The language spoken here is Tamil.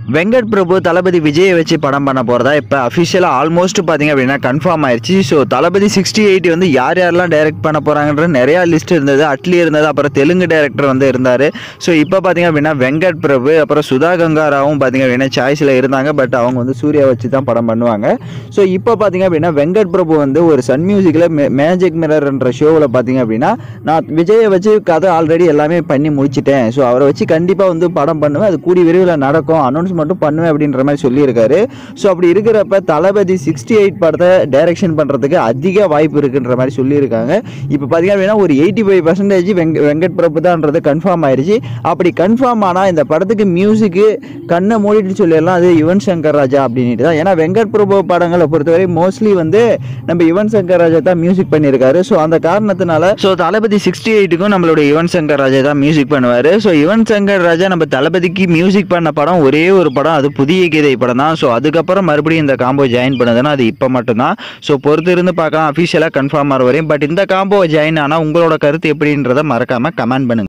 வெங்கட் பிரபு தளபதி விஜயை வச்சு படம் பண்ண போகிறதா இப்போ அஃபிஷியலாக ஆல்மோஸ்ட் பார்த்தீங்க அப்படின்னா கன்ஃபார்ம் ஆயிடுச்சு ஸோ தளபதி சிக்ஸ்டி எயிட் வந்து யார் யாரெல்லாம் டைரக்ட் பண்ண போகிறாங்கன்ற நிறையா லிஸ்ட் இருந்தது அட்லி இருந்தது அப்புறம் தெலுங்கு டைரக்டர் வந்து இருந்தார் ஸோ இப்போ பார்த்தீங்க அப்படின்னா வெங்கட் பிரபு அப்புறம் சுதா கங்காராவும் பார்த்தீங்க அப்படின்னா சாய்ஸில் இருந்தாங்க பட் அவங்க வந்து சூர்யா வச்சு தான் படம் பண்ணுவாங்க ஸோ இப்போ பார்த்தீங்க அப்படின்னா வெங்கட் பிரபு வந்து ஒரு சன் மியூசிக்கில் மேஜிக் மிரர்ன்ற ஷோவில் பார்த்தீங்க அப்படின்னா நான் விஜயை வச்சு கதை ஆல்ரெடி எல்லாமே பண்ணி முடிச்சிட்டேன் ஸோ அவரை வச்சு கண்டிப்பாக வந்து படம் பண்ணுவேன் அது கூடி விரைவில் நடக்கும் அனௌன்ஸ் மட்டும் பண்ணுவேன் அப்படின்ற மாதிரி சொல்லியிருக்காரு ஸோ அப்படி இருக்கிறப்ப தளபதி சிக்ஸ்டி எயிட் படத்தை டைரக்ஷன் பண்ணுறதுக்கு அதிக வாய்ப்பு இருக்குன்ற மாதிரி சொல்லியிருக்காங்க இப்போ பார்த்தீங்க அப்படின்னா ஒரு எயிட்டி ஃபைவ் பர்சன்டேஜ் வெங்க வெங்கட் பிரபு தான்ன்றது கன்ஃபார்ம் ஆயிடுச்சு அப்படி கன்ஃபார்ம் ஆனால் இந்த படத்துக்கு மியூசிக்கு கண்ணை மூடிட்டு சொல்லிடலாம் அது யுவன் சங்கர் ராஜா அப்படின்ட்டு தான் ஏன்னா வெங்கட் பிரபு படங்களை பொறுத்தவரை மோஸ்ட்லி வந்து நம்ம யுவன் சங்கர் ராஜா தான் மியூசிக் பண்ணியிருக்காரு ஸோ அந்த காரணத்தினால ஸோ தளபதி சிக்ஸ்டி எயிட்டுக்கும் நம்மளுடைய யுவன் சங்கர் ராஜா தான் மியூசிக் பண்ணுவார் ஸோ யுவன் சங்கர் ராஜா நம்ம தளபதிக்கு மியூசிக் பண்ண படம் ஒரே ஒரு படம் அது புதிய கீதை படம் தான் ஸோ அதுக்கப்புறம் மறுபடியும் இந்த காம்போ ஜாயின் பண்ணதுன்னா அது இப்போ மட்டும்தான் ஸோ பொறுத்து இருந்து பார்க்கலாம் அஃபிஷியலாக கன்ஃபார்ம் ஆகிற வரையும் பட் இந்த காம்போ ஜாயின் ஆனால் உங்களோட கருத்து எப்படின்றத மறக்காமல் கமெண்ட் பண்ணுங்க